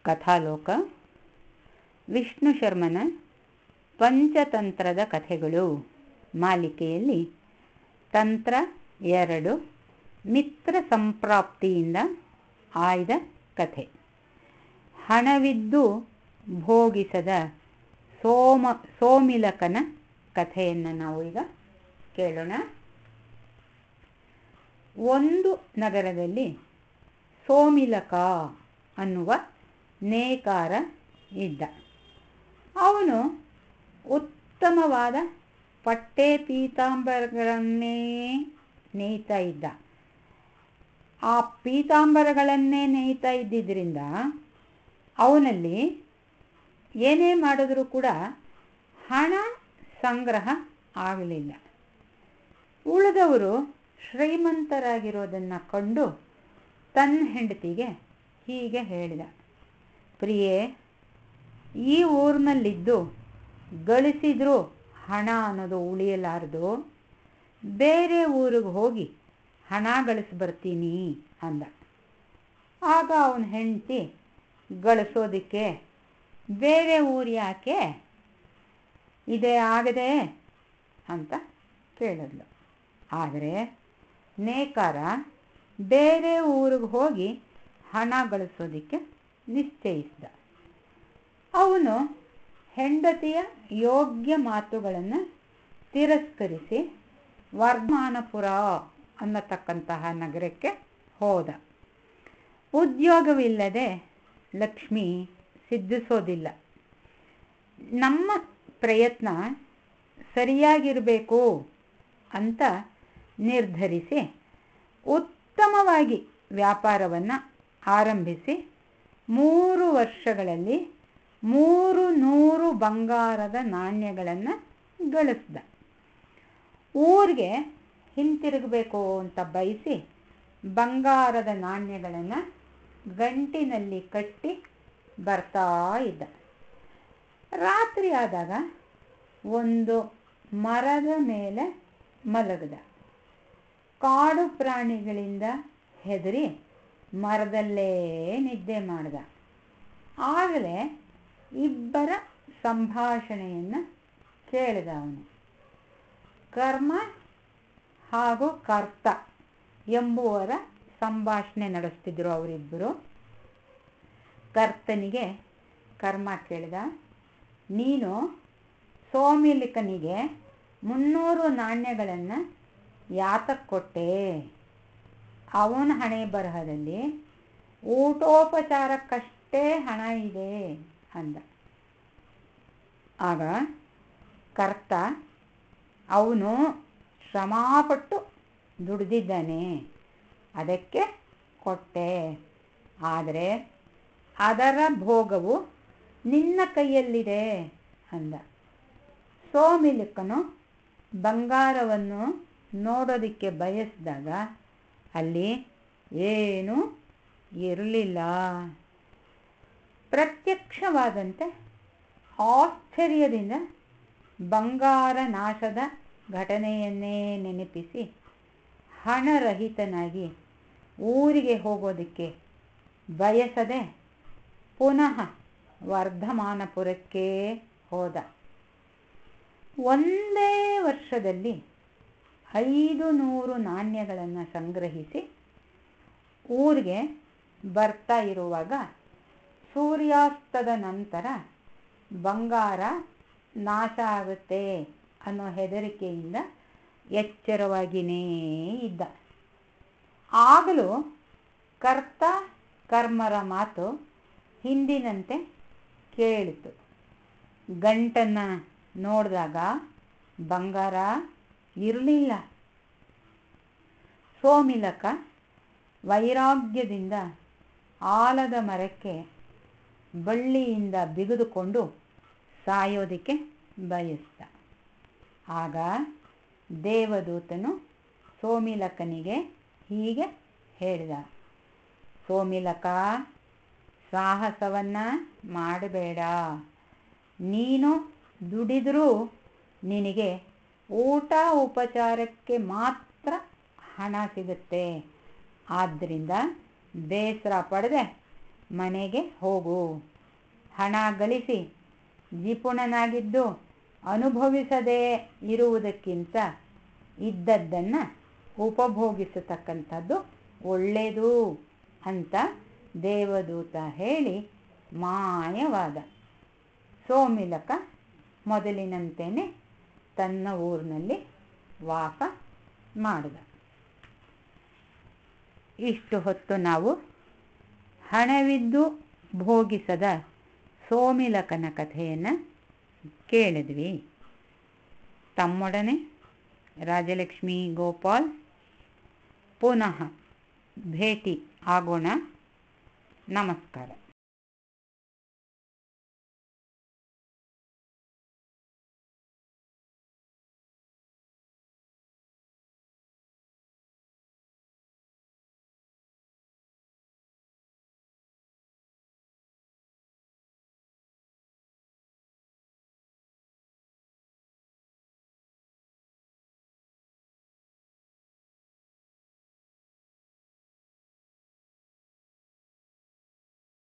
ಕಥಾಲೋಕ ವಿಷ್ಣು ಶರ್ಮನ ಪಂಚತಂತ್ರದ ಕಥೆಗಳು ಮಾಲಿಕೆಯಲ್ಲಿ ತಂತ್ರ ಎರಡು ಮಿತ್ರ ಸಂಪ್ರಾಪ್ತಿಯಿಂದ ಆಯ್ದ ಕಥೆ ಹಣವಿದ್ದು ಭೋಗಿಸದ ಸೋಮ ಸೋಮಿಲಕನ ಕಥೆಯನ್ನು ನಾವು ಈಗ ಕೇಳೋಣ ಒಂದು ನಗರದಲ್ಲಿ ಸೋಮಿಲಕ ಅನ್ನುವ ನೇಕಾರ ಇದ್ದ ಅವನು ಉತ್ತಮವಾದ ಪಟ್ಟೆ ಪೀತಾಂಬರಗಳನ್ನೇ ನೇಯ್ತಾ ಇದ್ದ ಆ ಪೀತಾಂಬರಗಳನ್ನೇ ನೇಯ್ತಾ ಇದ್ದಿದ್ದರಿಂದ ಅವನಲ್ಲಿ ಏನೇ ಮಾಡಿದ್ರೂ ಕೂಡ ಹಣ ಸಂಗ್ರಹ ಆಗಲಿಲ್ಲ ಉಳಿದವರು ಶ್ರೀಮಂತರಾಗಿರೋದನ್ನು ಕಂಡು ತನ್ನ ಹೆಂಡತಿಗೆ ಹೀಗೆ ಹೇಳಿದ ಪ್ರಿಯೆ ಈ ಊರಿನಲ್ಲಿದ್ದು ಗಳಿಸಿದ್ರೂ ಹಣ ಅನ್ನೋದು ಉಳಿಯಲಾರದು ಬೇರೆ ಊರಿಗೆ ಹೋಗಿ ಹಣ ಗಳಿಸಿ ಬರ್ತೀನಿ ಅಂದ ಆಗ ಅವನ ಹೆಂಡತಿ ಗಳಿಸೋದಕ್ಕೆ ಬೇರೆ ಊರು ಯಾಕೆ ಇದೇ ಆಗದೆ ಅಂತ ಕೇಳಿದ್ಲು ಆದರೆ ನೇಕಾರ ಬೇರೆ ಊರಿಗೆ ಹೋಗಿ ಹಣ ಗಳಿಸೋದಕ್ಕೆ ನಿಶ್ಚಯಿಸಿದ ಅವನು ಹೆಂಡತಿಯ ಯೋಗ್ಯ ಮಾತುಗಳನ್ನು ತಿರಸ್ಕರಿಸಿ ವರ್ಧಮಾನಪುರ ಅನ್ನತಕ್ಕಂತಹ ನಗರಕ್ಕೆ ಹೋದ ಉದ್ಯೋಗವಿಲ್ಲದೆ ಲಕ್ಷ್ಮಿ ಸಿದ್ಧಿಸೋದಿಲ್ಲ ನಮ್ಮ ಪ್ರಯತ್ನ ಸರಿಯಾಗಿರಬೇಕು ಅಂತ ನಿರ್ಧರಿಸಿ ಉತ್ತಮವಾಗಿ ವ್ಯಾಪಾರವನ್ನು ಆರಂಭಿಸಿ ಮೂರು ವರ್ಷಗಳಲ್ಲಿ ಮೂರು ನೂರು ಬಂಗಾರದ ನಾಣ್ಯಗಳನ್ನು ಗಳಿಸ್ದ ಊರಿಗೆ ಹಿಂತಿರುಗಬೇಕು ಅಂತ ಬಯಸಿ ಬಂಗಾರದ ನಾಣ್ಯಗಳನ್ನು ಗಂಟಿನಲ್ಲಿ ಕಟ್ಟಿ ಬರ್ತಾ ಇದ್ದ ರಾತ್ರಿ ಆದಾಗ ಒಂದು ಮರದ ಮೇಲೆ ಮಲಗಿದ ಕಾಡು ಪ್ರಾಣಿಗಳಿಂದ ಹೆದರಿ ಮರದಲ್ಲೇ ನಿದ್ದೆ ಮಾಡಿದ ಆಗಲೇ ಇಬ್ಬರ ಸಂಭಾಷಣೆಯನ್ನು ಕೇಳಿದ ಅವನು ಕರ್ಮ ಹಾಗೂ ಕರ್ತ ಎಂಬುವರ ಸಂಭಾಷಣೆ ನಡೆಸ್ತಿದ್ರು ಅವರಿಬ್ಬರು ಕರ್ತನಿಗೆ ಕರ್ಮ ಕೇಳಿದ ನೀನು ಸೋಮಿಲಿಕನಿಗೆ ಮುನ್ನೂರು ನಾಣ್ಯಗಳನ್ನು ಯಾತಕ್ಕೆ ಕೊಟ್ಟೆ ಅವನ ಹಣೆ ಬರಹದಲ್ಲಿ ಊಟೋಪಚಾರಕ್ಕಷ್ಟೇ ಹಣ ಇದೆ ಅಂದ ಆಗ ಕರ್ತ ಅವನು ಶ್ರಮಪಟ್ಟು ದುಡಿದಿದ್ದಾನೆ ಅದಕ್ಕೆ ಕೊಟ್ಟೆ ಆದರೆ ಅದರ ಭೋಗವು ನಿನ್ನ ಕೈಯಲ್ಲಿದೆ ಅಂದ ಸೋಮಿಲಿಕನು ಬಂಗಾರವನ್ನು ನೋಡೋದಕ್ಕೆ ಬಯಸಿದಾಗ ಅಲ್ಲಿ ಏನೂ ಇರಲಿಲ್ಲ ಪ್ರತ್ಯಕ್ಷವಾದಂತೆ ಆಶ್ಚರ್ಯದಿಂದ ಬಂಗಾರ ನಾಶದ ಘಟನೆಯನ್ನೇ ನೆನಪಿಸಿ ಹಣರಹಿತನಾಗಿ ಊರಿಗೆ ಹೋಗೋದಕ್ಕೆ ಬಯಸದೆ ಪುನಃ ವರ್ಧಮಾನಪುರಕ್ಕೆ ಹೋದ ಒಂದೇ ವರ್ಷದಲ್ಲಿ ಐದು ನೂರು ನಾಣ್ಯಗಳನ್ನು ಸಂಗ್ರಹಿಸಿ ಊರಿಗೆ ಬರ್ತಾ ಇರುವಾಗ ಸೂರ್ಯಾಸ್ತದ ನಂತರ ಬಂಗಾರ ನಾಶ ಆಗುತ್ತೆ ಅನ್ನೋ ಹೆದರಿಕೆಯಿಂದ ಎಚ್ಚರವಾಗಿಯೇ ಇದ್ದ ಆಗಲೂ ಕರ್ತ ಕರ್ಮರ ಮಾತು ಹಿಂದಿನಂತೆ ಕೇಳಿತು ಗಂಟನ್ನು ನೋಡಿದಾಗ ಬಂಗಾರ ಇರಲಿಲ್ಲ ಸೋಮಿಲಕ ವೈರಾಗ್ಯದಿಂದ ಆಲದ ಮರಕ್ಕೆ ಬಳ್ಳಿಯಿಂದ ಬಿಗಿದುಕೊಂಡು ಸಾಯೋದಕ್ಕೆ ಬಯಸ್ದ ಆಗ ದೇವದೂತನು ಸೋಮಿಲಕನಿಗೆ ಹೀಗೆ ಹೇಳಿದ ಸೋಮಿಲಕ ಸಾಹಸವನ್ನು ಮಾಡಬೇಡ ನೀನು ದುಡಿದರೂ ನಿನಗೆ ಊಟ ಉಪಚಾರಕ್ಕೆ ಮಾತ್ರ ಹಣ ಸಿಗುತ್ತೆ ಆದ್ದರಿಂದ ಬೇಸರ ಪಡದೆ ಮನೆಗೆ ಹೋಗು ಹಣ ಗಳಿಸಿ ಜಿಪುಣನಾಗಿದ್ದು ಅನುಭವಿಸದೇ ಇರುವುದಕ್ಕಿಂತ ಇದ್ದದ್ದನ್ನು ಉಪಭೋಗಿಸತಕ್ಕಂಥದ್ದು ಒಳ್ಳೆಯದು ಅಂತ ದೇವದೂತ ಹೇಳಿ ಮಾಯವಾದ ಸೋಮಿಲಕ ಮೊದಲಿನಂತೆಯೇ ತನ್ನ ಊರಿನಲ್ಲಿ ವಾಸ ಮಾಡಿದ ಇಷ್ಟು ಹೊತ್ತು ನಾವು ಹಣವಿದ್ದು ಭೋಗಿಸದ ಸೋಮಿಲಕನ ಕಥೆಯನ್ನು ಕೇಳಿದ್ವಿ ತಮ್ಮೊಡನೆ ರಾಜಲಕ್ಷ್ಮಿ ಗೋಪಾಲ್ ಪುನಃ ಭೇಟಿ ಆಗೋಣ ನಮಸ್ಕಾರ